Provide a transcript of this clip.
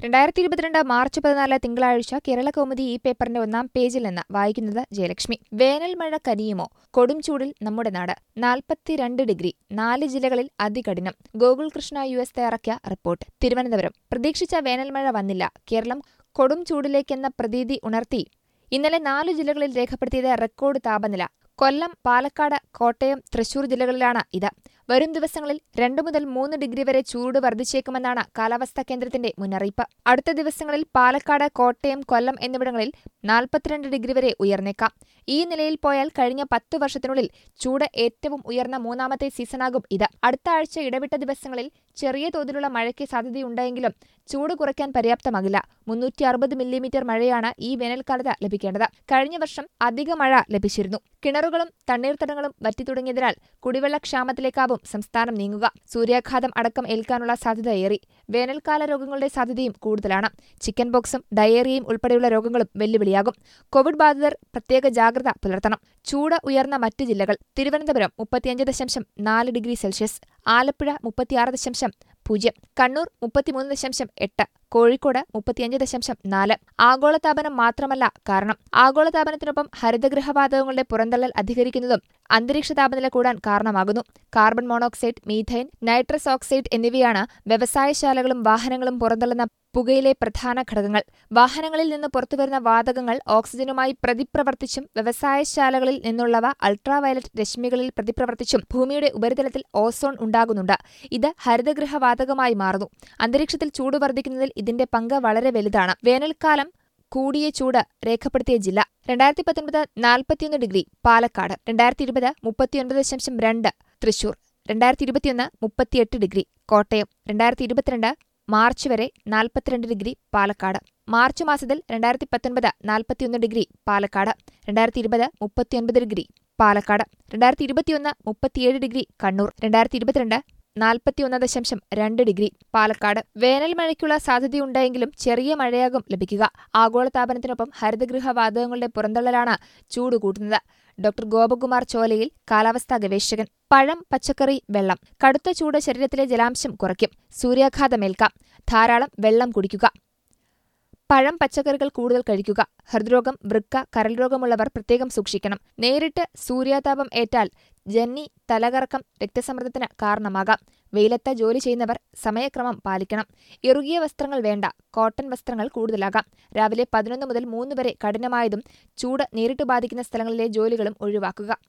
രണ്ടായിരത്തി ഇരുപത്തിരണ്ട് മാർച്ച് പതിനാല് തിങ്കളാഴ്ച കേരള കൗമുദി ഈ പേപ്പറിന്റെ ഒന്നാം പേജിൽ നിന്ന് വായിക്കുന്നത് ജയലക്ഷ്മി വേനൽ മഴ കനിയുമോ കൊടും ചൂടിൽ നമ്മുടെ നാട് നാൽപ്പത്തിരണ്ട് ഡിഗ്രി നാല് ജില്ലകളിൽ അതികഠിനം ഗോകുൽ കൃഷ്ണ യു എസ് തയ്യാറാക്കിയ റിപ്പോർട്ട് തിരുവനന്തപുരം പ്രതീക്ഷിച്ച വേനൽ മഴ വന്നില്ല കേരളം കൊടും ചൂടിലേക്കെന്ന പ്രതീതി ഉണർത്തി ഇന്നലെ നാലു ജില്ലകളിൽ രേഖപ്പെടുത്തിയത് റെക്കോർഡ് താപനില കൊല്ലം പാലക്കാട് കോട്ടയം തൃശൂർ ജില്ലകളിലാണ് ഇത് വരും ദിവസങ്ങളിൽ രണ്ട് മുതൽ മൂന്ന് ഡിഗ്രി വരെ ചൂട് വർദ്ധിച്ചേക്കുമെന്നാണ് കാലാവസ്ഥാ കേന്ദ്രത്തിന്റെ മുന്നറിയിപ്പ് അടുത്ത ദിവസങ്ങളിൽ പാലക്കാട് കോട്ടയം കൊല്ലം എന്നിവിടങ്ങളിൽ നാൽപ്പത്തിരണ്ട് ഡിഗ്രി വരെ ഉയർന്നേക്കാം ഈ നിലയിൽ പോയാൽ കഴിഞ്ഞ പത്തു വർഷത്തിനുള്ളിൽ ചൂട് ഏറ്റവും ഉയർന്ന മൂന്നാമത്തെ സീസണാകും ഇത് അടുത്ത ആഴ്ച ഇടവിട്ട ദിവസങ്ങളിൽ ചെറിയ തോതിലുള്ള മഴയ്ക്ക് സാധ്യതയുണ്ടെങ്കിലും ചൂട് കുറയ്ക്കാൻ പര്യാപ്തമാകില്ല മുന്നൂറ്റി അറുപത് മില്ലിമീറ്റർ മഴയാണ് ഈ വേനൽക്കാലത്ത് ലഭിക്കേണ്ടത് കഴിഞ്ഞ വർഷം അധിക മഴ ലഭിച്ചിരുന്നു കിണറുകളും തണ്ണീർത്തടങ്ങളും വറ്റിത്തുടങ്ങിയതിനാൽ കുടിവെള്ളക്ഷാമത്തിലേക്കാവും സംസ്ഥാനം നീങ്ങുക സൂര്യാഘാതം അടക്കം ഏൽക്കാനുള്ള സാധ്യത ഏറി വേനൽക്കാല രോഗങ്ങളുടെ സാധ്യതയും കൂടുതലാണ് ചിക്കൻ ബോക്സും ഡയേറിയയും ഉൾപ്പെടെയുള്ള രോഗങ്ങളും വെല്ലുവിളിയാകും കോവിഡ് ബാധിതർ പ്രത്യേക ജാഗ്രത പുലർത്തണം ചൂട് ഉയർന്ന മറ്റ് ജില്ലകൾ തിരുവനന്തപുരം മുപ്പത്തിയഞ്ച് ദശാംശം നാല് ഡിഗ്രി സെൽഷ്യസ് ആലപ്പുഴ മുപ്പത്തിയാറ് ദശാംശം പൂജ്യം കണ്ണൂർ മുപ്പത്തിമൂന്ന് ദശാംശം എട്ട് കോഴിക്കോട് മുപ്പത്തിയഞ്ച് ദശാംശം നാല് ആഗോളതാപനം മാത്രമല്ല കാരണം ആഗോളതാപനത്തിനൊപ്പം ഹരിതഗൃഹവാതകങ്ങളുടെ പുറന്തള്ളൽ അധികരിക്കുന്നതും അന്തരീക്ഷ താപനില കൂടാൻ കാരണമാകുന്നു carbon monoxide methane nitrous oxide എന്നിവയാണ് വ്യവസായശാലകളും വാഹനങ്ങളും പുറന്തള്ളുന്ന പുകയിലെ പ്രധാന ഘടകങ്ങൾ വാഹനങ്ങളിൽ നിന്ന് പുറത്തുവരുന്ന വാതകങ്ങൾ ഓക്സിജനുമായി പ്രതിപ്രവർത്തിച്ചും വ്യവസായശാലകളിൽ നിന്നുള്ളവ അൾട്രാവയലറ്റ് രശ്മികളിൽ പ്രതിപ്രവർത്തിച്ചും ഭൂമിയുടെ ഉപരിതലത്തിൽ ഓസോൺ ഉണ്ടാകുന്നുണ്ട് ഇത് ഹരിതഗൃഹവാതകമായി മാറുന്നു അന്തരീക്ഷത്തിൽ ചൂട് വർദ്ധിക്കുന്നതിൽ ഇതിന്റെ പങ്ക് വളരെ വലുതാണ് വേനൽക്കാലം കൂടിയ ചൂട് രേഖപ്പെടുത്തിയ ജില്ല രണ്ടായിരത്തി പത്തൊൻപത് നാൽപ്പത്തിയൊന്ന് ഡിഗ്രി പാലക്കാട് രണ്ടായിരത്തി ഇരുപത് മുപ്പത്തിയൊൻപത് ദശാംശം രണ്ട് തൃശൂർ രണ്ടായിരത്തി ഇരുപത്തിയൊന്ന് മുപ്പത്തിയെട്ട് ഡിഗ്രി കോട്ടയം രണ്ടായിരത്തി ഇരുപത്തിരണ്ട് മാർച്ച് വരെ നാൽപ്പത്തിരണ്ട് ഡിഗ്രി പാലക്കാട് മാർച്ച് മാസത്തിൽ രണ്ടായിരത്തി പത്തൊൻപത് നാൽപ്പത്തിയൊന്ന് ഡിഗ്രി പാലക്കാട് രണ്ടായിരത്തി ഇരുപത് മുപ്പത്തിയൊൻപത് ഡിഗ്രി പാലക്കാട് രണ്ടായിരത്തി ഇരുപത്തിയൊന്ന് മുപ്പത്തിയേഴ് ഡിഗ്രി കണ്ണൂർ രണ്ടായിരത്തി ഇരുപത്തിരണ്ട് നാൽപ്പത്തിയൊന്ന് ദശാംശം രണ്ട് ഡിഗ്രി പാലക്കാട് വേനൽ മഴയ്ക്കുള്ള സാധ്യതയുണ്ടെങ്കിലും ചെറിയ മഴയാകും ലഭിക്കുക ആഗോളതാപനത്തിനൊപ്പം ഹരിതഗൃഹ വാതകങ്ങളുടെ പുറന്തള്ളലാണ് ചൂട് കൂട്ടുന്നത് ഡോക്ടർ ഗോപകുമാർ ചോലയിൽ കാലാവസ്ഥാ ഗവേഷകൻ പഴം പച്ചക്കറി വെള്ളം കടുത്ത ചൂട് ശരീരത്തിലെ ജലാംശം കുറയ്ക്കും സൂര്യാഘാതമേൽക്കാം ധാരാളം വെള്ളം കുടിക്കുക പഴം പച്ചക്കറികൾ കൂടുതൽ കഴിക്കുക ഹൃദ്രോഗം വൃക്ക കരൾ രോഗമുള്ളവർ പ്രത്യേകം സൂക്ഷിക്കണം നേരിട്ട് സൂര്യാതാപം ഏറ്റാൽ ജന്നി തലകറക്കം രക്തസമ്മർദ്ദത്തിന് കാരണമാകാം വെയിലത്ത് ജോലി ചെയ്യുന്നവർ സമയക്രമം പാലിക്കണം ഇറുകിയ വസ്ത്രങ്ങൾ വേണ്ട കോട്ടൺ വസ്ത്രങ്ങൾ കൂടുതലാകാം രാവിലെ പതിനൊന്ന് മുതൽ മൂന്ന് വരെ കഠിനമായതും ചൂട് നേരിട്ട് ബാധിക്കുന്ന സ്ഥലങ്ങളിലെ ജോലികളും ഒഴിവാക്കുക